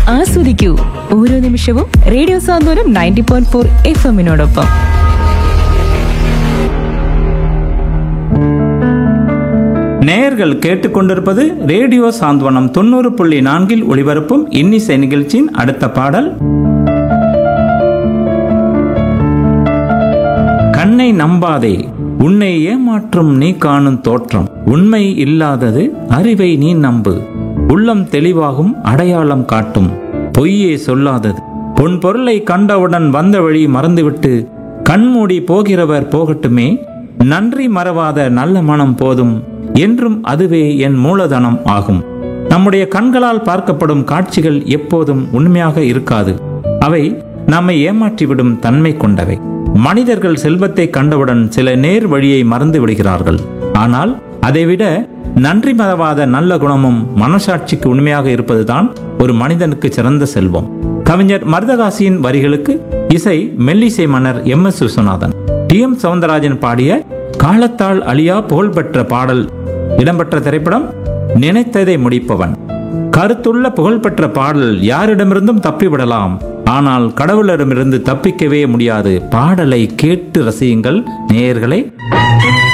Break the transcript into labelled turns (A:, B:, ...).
A: ആസ്വദിക്കൂ ഓരോ നിമിഷവും radio Santhwanam ninety point four F എമ്മിനോടൊപ്പം
B: நேயர்கள் கேட்டுக்கொண்டிருப்பது ரேடியோ சாந்த்வனம் தொண்ணூறு புள்ளி நான்கில் ஒளிபரப்பும் இன்னிசை நிகழ்ச்சியின் அடுத்த பாடல் கண்ணை நம்பாதே உன்னை ஏமாற்றும் நீ காணும் தோற்றம் உண்மை இல்லாதது அறிவை நீ நம்பு உள்ளம் தெளிவாகும் அடையாளம் காட்டும் பொய்யே சொல்லாதது பொன் பொருளை கண்டவுடன் வந்த வழி மறந்துவிட்டு கண்மூடி போகிறவர் போகட்டுமே நன்றி மறவாத நல்ல மனம் போதும் என்றும் அதுவே என் மூலதனம் ஆகும் நம்முடைய கண்களால் பார்க்கப்படும் காட்சிகள் எப்போதும் உண்மையாக இருக்காது அவை நம்மை ஏமாற்றிவிடும் தன்மை கொண்டவை மனிதர்கள் செல்வத்தை கண்டவுடன் சில நேர் வழியை மறந்து விடுகிறார்கள் ஆனால் அதைவிட நன்றி மறவாத நல்ல குணமும் மனசாட்சிக்கு உண்மையாக இருப்பதுதான் ஒரு மனிதனுக்கு சிறந்த செல்வம் கவிஞர் மருதகாசியின் வரிகளுக்கு இசை மெல்லிசை மன்னர் M S Viswanathan T M Soundararajan பாடிய காலத்தால் அழியா புகழ்பெற்ற பாடல் இடம்பெற்ற திரைப்படம் நினைத்ததை முடிப்பவன் கருத்துள்ள புகழ்பெற்ற பாடல் யாரிடமிருந்தும் தப்பிவிடலாம் ஆனால் கடவுளிடமிருந்து தப்பிக்கவே முடியாது பாடலை கேட்டு ரசியுங்கள் நேயர்களே